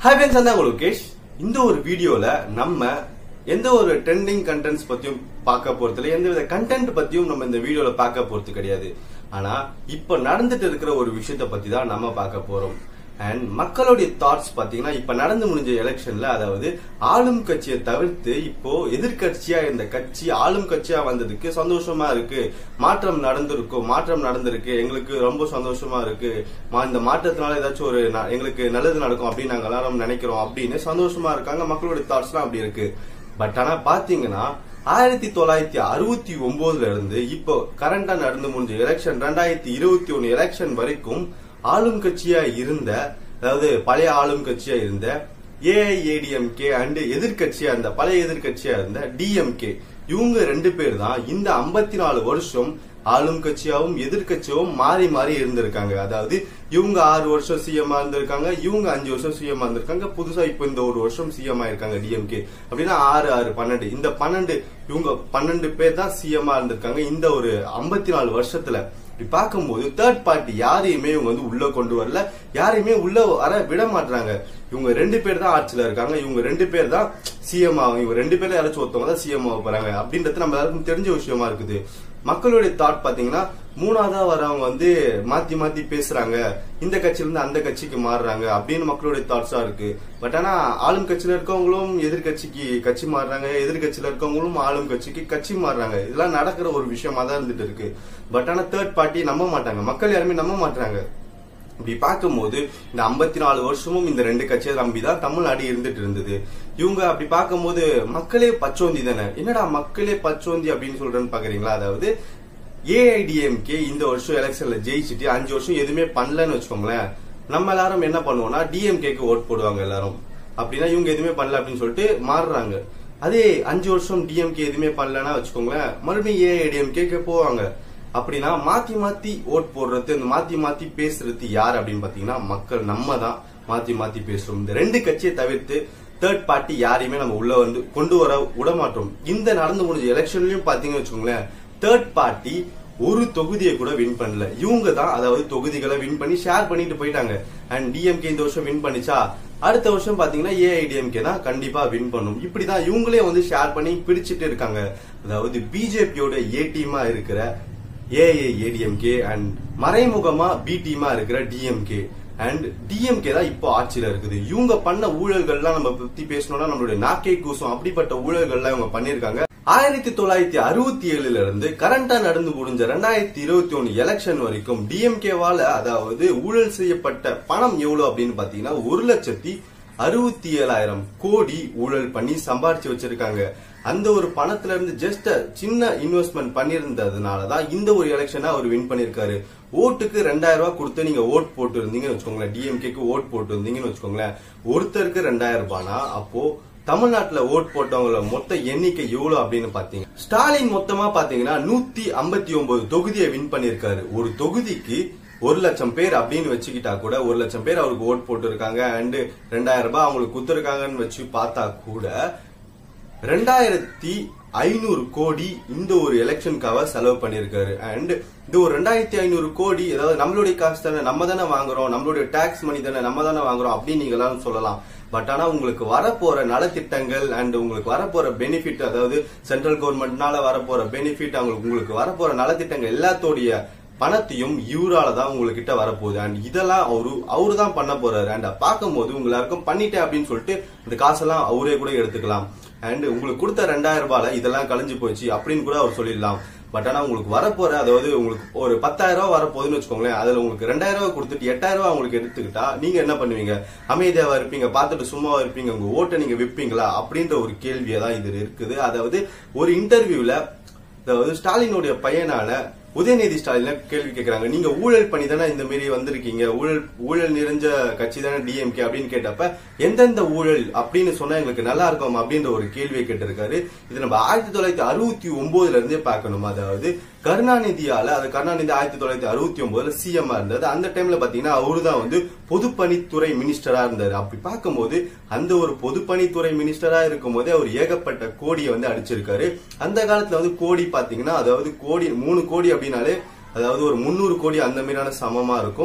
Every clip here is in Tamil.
ஹாய் ஃப்ரெண்ட்ஸ் அந்த லோகேஷ் இந்த ஒரு வீடியோல நம்ம எந்த ஒரு ட்ரெண்டிங் கண்டென்ட்ஸ் பத்தியும் பார்க்க போறதுல எந்த வித கண்டென்ட் பத்தியும் நம்ம இந்த வீடியோல பார்க்க போறது கிடையாது ஆனா இப்ப நடந்துட்டு இருக்கிற ஒரு விஷயத்த பத்தி தான் நம்ம பார்க்க போறோம் அண்ட் மக்களுடைய தாட்ஸ் பாத்தீங்கன்னா இப்ப நடந்து முடிஞ்ச எலெக்ஷன்ல அதாவது ஆளும் கட்சியை தவிர்த்து இப்போ எதிர்க்கட்சியா இருந்த கட்சி ஆளும் கட்சியா வந்ததுக்கு சந்தோஷமா இருக்கு மாற்றம் நடந்திருக்கும் மாற்றம் நடந்திருக்கு எங்களுக்கு ரொம்ப சந்தோஷமா இருக்கு மா- இந்த மாற்றத்தினால ஏதாச்சும் ஒரு ந- எங்களுக்கு நல்லது நடக்கும் அப்படின்னு நாங்க எல்லாரும் நினைக்கிறோம் அப்படின்னு சந்தோஷமா இருக்காங்க மக்களுடைய தாட்ஸ்லாம் அப்படி இருக்கு பட் ஆனா பாத்தீங்கன்னா ஆயிரத்தி தொள்ளாயிரத்தி அறுபத்தி ஒன்பதுல இருந்து இப்போ கரண்டா நடந்து முடிஞ்ச எலெக்ஷன் ரெண்டாயிரத்தி இருபத்தி ஒன்னு எலெக்ஷன் வரைக்கும் ஆளும் கட்சியா இருந்த அதாவது பழைய ஆளும் கட்சியா இருந்த ஏஐஏடிஎம்கே அண்ட் எதிர்க்கட்சியா இருந்த பழைய எதிர்க்கட்சியா இருந்த டிஎம்கே இவங்க ரெண்டு பேர் தான் இந்த 54 நாலு வருஷம் ஆளும் கட்சியாவும் எதிர்க்கட்சியாவும் மாறி மாறி இருந்திருக்காங்க அதாவது இவங்க ஆறு வருஷம் சிஎம் இருந்திருக்காங்க இவங்க அஞ்சு வருஷம் சிஎம் இருந்திருக்காங்க புதுசா இப்போ இந்த ஒரு வருஷம் சிஎம் ஆயிருக்காங்க டிஎம்கே அப்படின்னா ஆறு ஆறு பன்னெண்டு இந்த பன்னெண்டு இவங்க பன்னெண்டு பேர் தான் சிஎம் இருந்திருக்காங்க இந்த ஒரு 54 நாலு வருஷத்துல இப்படி பார்க்கும்போது தேர்ட் பார்ட்டி யாரையுமே இவங்க வந்து உள்ள கொண்டு வரல யாரையுமே உள்ள வர விட மாட்டாங்க இவங்க ரெண்டு பேர் தான் ஆட்சியில இருக்காங்க இவங்க ரெண்டு பேர் தான் சிஎம் ஆகும் இவங்க ரெண்டு பேர்ல யாராச்சும் ஒருத்தவங்க தான் சிஎம் ஆக போறாங்க அப்படின்றது நம்ம எல்லாருக்கும் தெரிஞ்ச விஷயமா இருக்குது மக்களுடைய தாட் பாத்தீங்கன்னா மூணாவதா வரவங்க வந்து மாத்தி மாத்தி பேசுறாங்க இந்த கட்சியில இருந்து அந்த கட்சிக்கு மாறுறாங்க அப்படின்னு மக்களுடைய தாட்ஸா இருக்கு பட் ஆனா ஆளும் கட்சியில இருக்கவங்களும் எதிர்கட்சிக்கு கட்சி மாறுறாங்க எதிர்கட்சியில இருக்கவங்களும் ஆளும் கட்சிக்கு கட்சி மாறுறாங்க இதெல்லாம் நடக்கிற ஒரு விஷயமா தான் இருந்துட்டு இருக்கு பட் ஆனா தேர்ட் பார்ட்டி நம்ப மாட்டாங்க மக்கள் யாருமே நம்ப மாட்டாங்க இப்படி பார்க்கும்போது இந்த 54 நாலு வருஷமும் இந்த ரெண்டு கட்சியை நம்பி தான் தமிழ்நாடு இருந்துட்டு இருந்தது இவங்க அப்படி பார்க்கும்போது மக்களே பச்சோந்தி தானே என்னடா மக்களே பச்சோந்தி அப்படின்னு சொல்றேன்னு பாக்குறீங்களா அதாவது ஏஐடிஎம்கே இந்த வருஷம் எலெக்ஷன்ல ஜெயிச்சுட்டு அஞ்சு வருஷம் எதுவுமே பண்ணலன்னு வச்சுக்கோங்களேன் நம்ம எல்லாரும் என்ன பண்ணுவோம்னா டிஎம்கேக்கு ஓட் போடுவாங்க எல்லாரும் அப்படின்னா இவங்க எதுவுமே பண்ணல அப்படின்னு சொல்லிட்டு மாறுறாங்க அதே அஞ்சு வருஷம் டிஎம்கே எதுவுமே பண்ணலன்னா வச்சுக்கோங்களேன் மறுபடியும் ஏஐடிஎம்கேக்கு போவாங்க அப்படின்னா மாத்தி மாத்தி ஓட் போடுறது இந்த மாத்தி மாத்தி பேசுறது யார் அப்படின்னு பாத்தீங்கன்னா மக்கள் நம்ம தான் மாத்தி மாத்தி பேசுறோம் இந்த ரெண்டு கட்சியை தவிர்த்து தேர்ட் பார்ட்டி யாரையுமே நம்ம உள்ள வந்து கொண்டு வர விட மாட்டோம் இந்த நடந்து முடிஞ்ச எலெக்ஷன்லயும் பாத்தீங்கன்னு வச்சுக்கோங்களேன் தேர்ட் பார்ட்டி ஒரு தொகுதியை கூட வின் பண்ணல இவங்க தான் அதாவது தொகுதிகளை வின் பண்ணி ஷேர் பண்ணிட்டு போயிட்டாங்க அண்ட் டிஎம்கே இந்த வருஷம் வின் பண்ணிச்சா அடுத்த வருஷம் பாத்தீங்கன்னா ஏஐடிஎம்கே தான் கண்டிப்பா வின் பண்ணும் இப்படிதான் இவங்களே வந்து ஷேர் பண்ணி பிரிச்சுட்டு இருக்காங்க அதாவது பிஜேபியோட ஏ டீமா இருக்கிற ஏஐஏடிஎம்கே அண்ட் மறைமுகமா பி டீமா இருக்கிற டிஎம்கே அண்ட் டிஎம்கே தான் இப்போ ஆட்சியில இருக்குது இவங்க பண்ண ஊழல்கள்லாம் நம்ம பத்தி பேசணும்னா நம்மளுடைய நாக்கை கூசும் அப்படிப்பட்ட ஊழல்கள்லாம் இவங்க பண்ணிருக்காங்க ஆயிரத்தி தொள்ளாயிரத்தி அறுபத்தி ஏழுல இருந்து கரண்டா நடந்து முடிஞ்ச ரெண்டாயிரத்தி இருபத்தி ஒன்னு எலெக்ஷன் வரைக்கும் டிஎம்கேவால அதாவது ஊழல் செய்யப்பட்ட பணம் எவ்வளவு அப்படின்னு பாத்தீங்கன்னா ஒரு லட்சத்தி அறுபத்தி ஏழாயிரம் கோடி ஊழல் பண்ணி சம்பாரிச்சு வச்சிருக்காங்க அந்த ஒரு பணத்துல இருந்து ஜஸ்ட் சின்ன இன்வெஸ்ட்மெண்ட் பண்ணியிருந்ததுனால தான் இந்த ஒரு எலெக்ஷனை அவர் வின் பண்ணிருக்காரு ஓட்டுக்கு ரெண்டாயிரம் ரூபாய் கொடுத்து நீங்க ஓட் போட்டு இருந்தீங்கன்னு வச்சுக்கோங்களேன் டிஎம்கேக்கு ஓட் போட்டு இருந்தீங்கன்னு வச்சுக்கோங்களேன் ஒருத்தருக்கு ரெண்டாயிரம் ரூபாய்னா அப்போ தமிழ்நாட்டுல ஓட் போட்டவங்கள மொத்த எண்ணிக்கை எவ்வளவு அப்படின்னு பாத்தீங்க ஸ்டாலின் மொத்தமா பாத்தீங்கன்னா நூத்தி ஐம்பத்தி ஒன்பது தொகுதியை வின் பண்ணிருக்காரு ஒரு தொகுதிக்கு ஒரு லட்சம் பேர் அப்படின்னு வச்சுக்கிட்டா கூட ஒரு லட்சம் பேர் அவருக்கு ஓட் போட்டு இருக்காங்க அண்ட் ரெண்டாயிரம் ரூபாய் அவங்களுக்கு குத்துருக்காங்கன்னு வச்சு பார்த்தா கூட ரெண்டாயிரத்தி ஐநூறு கோடி இந்த ஒரு எலெக்ஷனுக்காக செலவு பண்ணிருக்காரு அண்ட் இந்த ஒரு ரெண்டாயிரத்தி ஐநூறு கோடி அதாவது நம்மளுடைய காசு தானே நம்ம தானே வாங்குறோம் நம்மளுடைய டாக்ஸ் மணி தானே நம்ம தானே வாங்குறோம் அப்படின்னு நீங்க எல்லாரும் சொல்லலாம் பட் ஆனா உங்களுக்கு வரப்போற நலத்திட்டங்கள் அண்ட் உங்களுக்கு வரப்போற பெனிஃபிட் அதாவது சென்ட்ரல் கவர்மெண்ட்னால வரப்போற பெனிஃபிட் அவங்களுக்கு உங்களுக்கு வரப்போற நலத்திட்டங்கள் எல்லாத்தோடைய பணத்தையும் இவரால தான் உங்ககிட்ட வரப்போகுது அண்ட் இதெல்லாம் அவரு அவரு தான் பண்ண போறாரு அண்ட் பார்க்கும்போது உங்க எல்லாருக்கும் பண்ணிட்டேன் அப்படின்னு சொல்லிட்டு இந்த காசெல்லாம் அவரே கூட எடுத்துக்கலாம் அண்ட் உங்களுக்கு கொடுத்த ரெண்டாயிரம் ரூபாயில இதெல்லாம் கழிஞ்சு போச்சு அப்படின்னு கூட அவர் சொல்லிடலாம் பட் ஆனா உங்களுக்கு வரப்போற அதாவது உங்களுக்கு ஒரு பத்தாயிரம் ரூபாய் வரப்போகுதுன்னு வச்சுக்கோங்களேன் அதுல உங்களுக்கு ரெண்டாயிரம் ரூபாய் கொடுத்துட்டு எட்டாயிரம் ரூபாய் உங்களுக்கு எடுத்துக்கிட்டா நீங்க என்ன பண்ணுவீங்க அமைதியாவா இருப்பீங்க பார்த்துட்டு சும்மாவா இருப்பீங்க உங்க ஓட்டை நீங்க விப்பீங்களா அப்படின்ற ஒரு கேள்வியா தான் இது இருக்குது அதாவது ஒரு இன்டர்வியூல அதாவது ஸ்டாலினுடைய பையனான உதயநிதி ஸ்டாலின் கேள்வி கேட்கறாங்க நீங்க ஊழல் பண்ணி தானே இந்த மாதிரி வந்திருக்கீங்க ஊழல் ஊழல் நிறைஞ்ச கட்சி தானே டிஎம்கே அப்படின்னு கேட்டப்ப எந்தெந்த ஊழல் அப்படின்னு சொன்னா எங்களுக்கு நல்லா இருக்கும் அப்படின்ற ஒரு கேள்வியை கேட்டிருக்காரு இது நம்ம ஆயிரத்தி தொள்ளாயிரத்தி அறுபத்தி ஒன்பதுல இருந்தே பார்க்கணும் அதாவது கருணாநிதியால அது கருணாநிதி ஆயிரத்தி தொள்ளாயிரத்தி அறுபத்தி ஒன்பதுல சிஎம் இருந்தது அந்த டைம்ல பாத்தீங்கன்னா அவரு தான் வந்து பொதுப்பணித்துறை மினிஸ்டரா இருந்தாரு அப்படி பார்க்கும்போது அந்த ஒரு பொதுப்பணித்துறை மினிஸ்டரா இருக்கும் போதே அவர் ஏகப்பட்ட கோடியை வந்து அடிச்சிருக்காரு அந்த காலத்துல வந்து கோடி பாத்தீங்கன்னா அதாவது கோடி மூணு கோடி அப்படின்னாலே அதாவது ஒரு முந்நூறு கோடி அந்த மாதிரியான சமமா இருக்கும்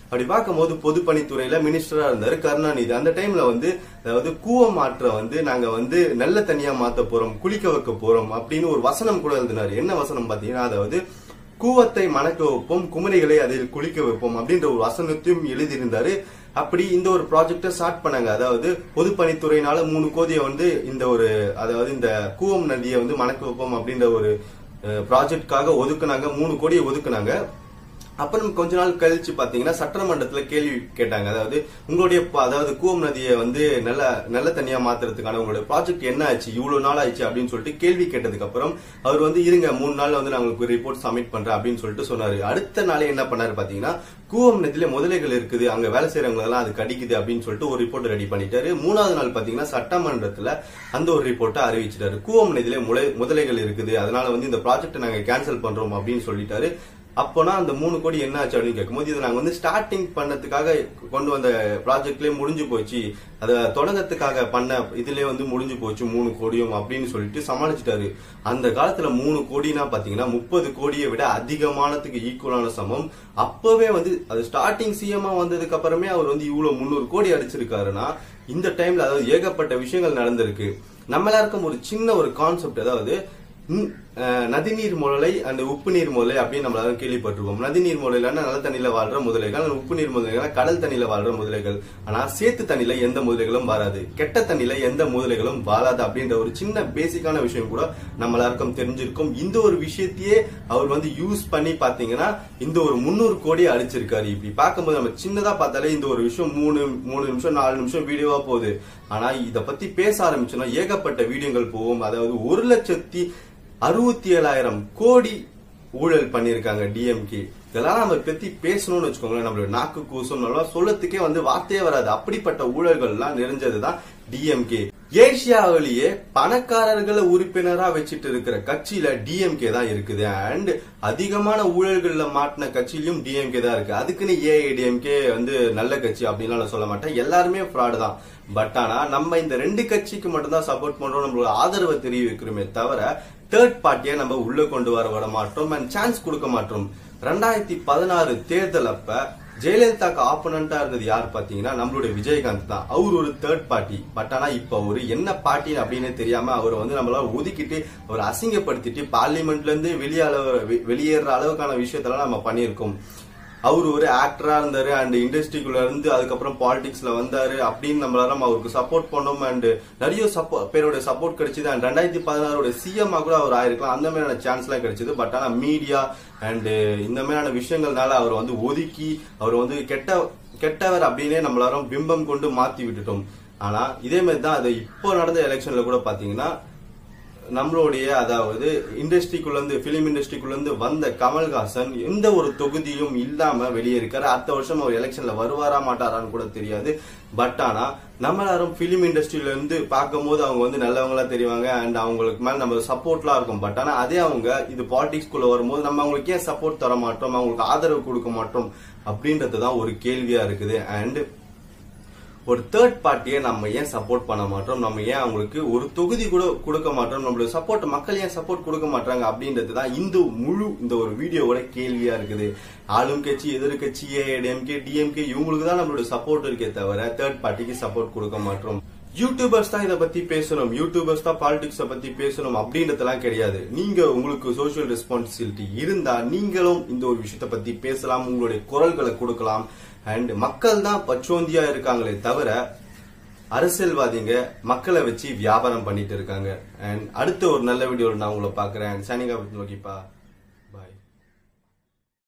அப்படி பார்க்கும்போது பொதுப்பணித்துறையில மினிஸ்டரா இருந்தாரு கருணாநிதி அந்த டைம்ல வந்து அதாவது கூவம் ஆற்றை வந்து நாங்க வந்து நல்ல தனியா மாத்த போறோம் குளிக்க வைக்க போறோம் அப்படின்னு ஒரு வசனம் கூட எழுதினாரு என்ன வசனம் பாத்தீங்கன்னா அதாவது கூவத்தை மணக்க வைப்போம் குமரிகளை அதில் குளிக்க வைப்போம் அப்படின்ற ஒரு வசனத்தையும் எழுதியிருந்தாரு அப்படி இந்த ஒரு ப்ராஜெக்ட ஸ்டார்ட் பண்ணாங்க அதாவது பொதுப்பணித்துறையினால மூணு கோடியை வந்து இந்த ஒரு அதாவது இந்த கூவம் நதியை வந்து மணக்க வைப்போம் அப்படின்ற ஒரு ப்ராஜெக்ட்காக ஒதுக்குனாங்க மூணு கோடியை ஒதுக்குனாங்க அப்புறம் கொஞ்ச நாள் கழிச்சு பாத்தீங்கன்னா சட்டமன்றத்துல கேள்வி கேட்டாங்க அதாவது உங்களுடைய ப- அதாவது கூவம் நதியை வந்து நல்ல நல்ல தனியா மாத்துறதுக்கான உங்களுடைய ப்ராஜெக்ட் என்ன ஆச்சு இவ்வளவு நாள் ஆச்சு அப்படின்னு சொல்லிட்டு கேள்வி கேட்டதுக்கு அப்புறம் அவர் வந்து இருங்க மூணு நாள்ல வந்து நான் உங்களுக்கு ரிப்போர்ட் சப்மிட் பண்றேன் அப்படின்னு சொல்லிட்டு சொன்னாரு அடுத்த நாளே என்ன பண்ணாரு பாத்தீங்கன்னா கூவம் நதியில முதலைகள் இருக்குது அங்க வேலை செய்யறவங்க எல்லாம் அது கடிக்குது அப்படின்னு சொல்லிட்டு ஒரு ரிப்போர்ட் ரெடி பண்ணிட்டாரு மூணாவது நாள் பாத்தீங்கன்னா சட்டமன்றத்துல அந்த ஒரு ரிப்போர்ட்டை அறிவிச்சிட்டாரு கூவம் நதியில முளை- முதலைகள் இருக்குது அதனால வந்து இந்த ப்ராஜெக்ட் நாங்க கேன்சல் பண்றோம் அப்படின்னு சொல்லிட்டாரு அப்போனா அந்த மூணு கோடி என்ன ஆச்சு அப்படின்னு கேட்கும்போது இதை நாங்க வந்து ஸ்டார்டிங் பண்ணதுக்காக கொண்டு வந்த ப்ராஜெக்ட்லயே முடிஞ்சு போச்சு அதை தொடங்கத்துக்காக பண்ண இதுலயே வந்து முடிஞ்சு போச்சு மூணு கோடியும் அப்படின்னு சொல்லிட்டு சமாளிச்சிட்டாரு அந்த காலத்துல மூணு கோடினா பாத்தீங்கன்னா முப்பது கோடியை விட அதிகமானதுக்கு ஈக்குவலான சமம் அப்பவே வந்து அது ஸ்டார்டிங் சிஎம்ஆ வந்ததுக்கு அப்புறமே அவர் வந்து இவ்வளவு முந்நூறு கோடி அடிச்சிருக்காருன்னா இந்த டைம்ல அதாவது ஏகப்பட்ட விஷயங்கள் நடந்திருக்கு நம்ம எல்லாருக்கும் ஒரு சின்ன ஒரு கான்செப்ட் அதாவது ம், அஹ், நதிநீர் முதலை அந்த உப்பு நீர் முதலை அப்படின்னு நம்ம எல்லாரும் கேள்விப்பட்டிருக்கோம் நதிநீர் முதலைனா நல்ல தண்ணியில வாழ்ற முதலைகள் அந்த உப்பு நீர் முதலைகள் கடல் தண்ணியில வாழ்ற முதலைகள் ஆனா சேத்து தண்ணியில எந்த முதலைகளும் வராது கெட்ட தண்ணியில எந்த முதலைகளும் வாழாது அப்படின்ற ஒரு சின்ன பேசிக்கான விஷயம் கூட நம்ம எல்லாருக்கும் தெரிஞ்சிருக்கும் இந்த ஒரு விஷயத்தையே அவர் வந்து யூஸ் பண்ணி பாத்தீங்கன்னா இந்த ஒரு முந்நூறு கோடி அடிச்சிருக்காரு இப்படி பார்க்கும்போது நம்ம சின்னதா பார்த்தாலே இந்த ஒரு விஷயம் மூணு மூணு நிமிஷம் நாலு நிமிஷம் வீடியோவா போகுது ஆனா இத பத்தி பேச ஆரம்பிச்சோம்னா ஏகப்பட்ட வீடியோங்கள் போகும் அதாவது ஒரு லட்சத்தி அறுபத்தி ஏழாயிரம் கோடி ஊழல் பண்ணிருக்காங்க டிஎம்கே இதெல்லாம் நம்ம பத்தி பேசணும்னு வச்சுக்கோங்களேன் நம்மளோட நாக்கு கூசும் நல்லா சொல்லத்துக்கே வந்து வார்த்தையே வராது அப்படிப்பட்ட ஊழல்கள் எல்லாம் நிறைஞ்சதுதான் டிஎம்கே ஏசியாவிலேயே பணக்காரர்களை உறுப்பினரா வச்சுட்டு இருக்கிற கட்சியில டிஎம்கே தான் இருக்குது அண்ட் அதிகமான ஊழல்கள்ல மாட்டின கட்சியிலும் டிஎம்கே தான் இருக்கு அதுக்குன்னு ஏஐடிஎம்கே வந்து நல்ல கட்சி அப்படின்லாம் நான் சொல்ல மாட்டேன் எல்லாருமே ஃப்ராடு தான் பட் ஆனா நம்ம இந்த ரெண்டு கட்சிக்கு மட்டும்தான் சப்போர்ட் பண்றோம் நம்மளோட ஆதரவை தெரிவிக்கிறோமே தவிர தேர்ட் பார்ட்டியை நம்ம உள்ள கொண்டு வர விட மாட்டோம் அண்ட் சான்ஸ் கொடுக்க மாட்டோம் ரெண்டாயிரத்தி பதினாறு தேர்தல் அப்ப ஜெயலலிதாக்கு ஆப்போனண்டா இருந்தது யார் பாத்தீங்கன்னா நம்மளுடைய விஜயகாந்த் தான் அவர் ஒரு தேர்ட் பார்ட்டி பட் ஆனா இப்ப அவரு என்ன பார்ட்டி அப்படின்னு தெரியாம அவரை வந்து நம்மளால ஒதுக்கிட்டு அவரை அசிங்கப்படுத்திட்டு பார்லிமெண்ட்ல இருந்து வெளியே வெளியேற அளவுக்கான விஷயத்தெல்லாம் நம்ம பண்ணியிருக்கோம் அவர் ஒரு ஆக்டரா இருந்தாரு அண்ட் இண்டஸ்ட்ரிக்குள்ள இருந்து அதுக்கப்புறம் பாலிடிக்ஸ்ல வந்தாரு அப்படின்னு நம்மளால அவருக்கு சப்போர்ட் பண்ணோம் அண்ட் நிறைய சப்போ பேரோட சப்போர்ட் கிடைச்சது அண்ட் ரெண்டாயிரத்தி பதினாறோட சிஎம் கூட அவர் ஆயிருக்கலாம் அந்த மாதிரியான சான்ஸ் எல்லாம் கிடைச்சது பட் ஆனா மீடியா அண்ட் இந்த மாதிரியான விஷயங்கள்னால அவர் வந்து ஒதுக்கி அவர் வந்து கெட்ட கெட்டவர் அப்படின்னே நம்மளாலும் பிம்பம் கொண்டு மாத்தி விட்டுட்டோம் ஆனா இதே மாதிரி தான் அது இப்போ நடந்த எலெக்ஷன்ல கூட பாத்தீங்கன்னா நம்மளுடைய அதாவது இண்டஸ்ட்ரிக்குள்ள இருந்து பிலிம் இண்டஸ்ட்ரிக்குள்ள இருந்து வந்த கமல்ஹாசன் எந்த ஒரு தொகுதியும் இல்லாம வெளியே இருக்காரு அடுத்த வருஷம் அவர் எலெக்ஷன்ல வருவாரா மாட்டாரான்னு கூட தெரியாது பட் ஆனா நம்ம எல்லாரும் பிலிம் இண்டஸ்ட்ரியில இருந்து பார்க்கும்போது அவங்க வந்து நல்லவங்களா தெரிவாங்க அண்ட் அவங்களுக்கு மேல நம்ம சப்போர்ட்லாம் இருக்கும் பட் ஆனா அதே அவங்க இது பாலிடிக்ஸ் குள்ள வரும்போது நம்ம அவங்களுக்கு ஏன் சப்போர்ட் தர மாட்டோம் அவங்களுக்கு ஆதரவு கொடுக்க மாட்டோம் அப்படின்றது தான் ஒரு கேள்வியா இருக்குது அண்ட் ஒரு தேர்ட் பார்ட்டியை நம்ம ஏன் சப்போர்ட் பண்ண மாட்டோம் நம்ம ஏன் அவங்களுக்கு ஒரு தொகுதி கூட கொடுக்க மாட்டோம் நம்மளுடைய சப்போர்ட் மக்கள் ஏன் சப்போர்ட் கொடுக்க மாட்டாங்க அப்படின்றது தான் இந்த முழு இந்த ஒரு வீடியோவோட கேள்வியா இருக்குது ஆளும் கட்சி எதிர்கட்சி ஏடிஎம்கே டிஎம்கே இவங்களுக்கு தான் நம்மளுடைய சப்போர்ட் இருக்கே தவிர தேர்ட் பார்ட்டிக்கு சப்போர்ட் கொடுக்க மாட்டோம் யூடியூபர்ஸ் தான் இதை பத்தி பேசணும் யூடியூபர்ஸ் தான் பாலிடிக்ஸ் பத்தி பேசணும் அப்படின்றதெல்லாம் கிடையாது நீங்க உங்களுக்கு சோசியல் ரெஸ்பான்சிபிலிட்டி இருந்தா நீங்களும் இந்த ஒரு விஷயத்தை பத்தி பேசலாம் உங்களுடைய குரல்களை கொடுக்கலாம் அண்ட் மக்கள் தான் பச்சோந்தியா இருக்காங்களே தவிர அரசியல்வாதிங்க மக்களை வச்சு வியாபாரம் பண்ணிட்டு இருக்காங்க அண்ட் அடுத்த ஒரு நல்ல வீடியோவில் நான் உங்களை பாக்குறேன் சனிகா நோக்கிப்பா பாய்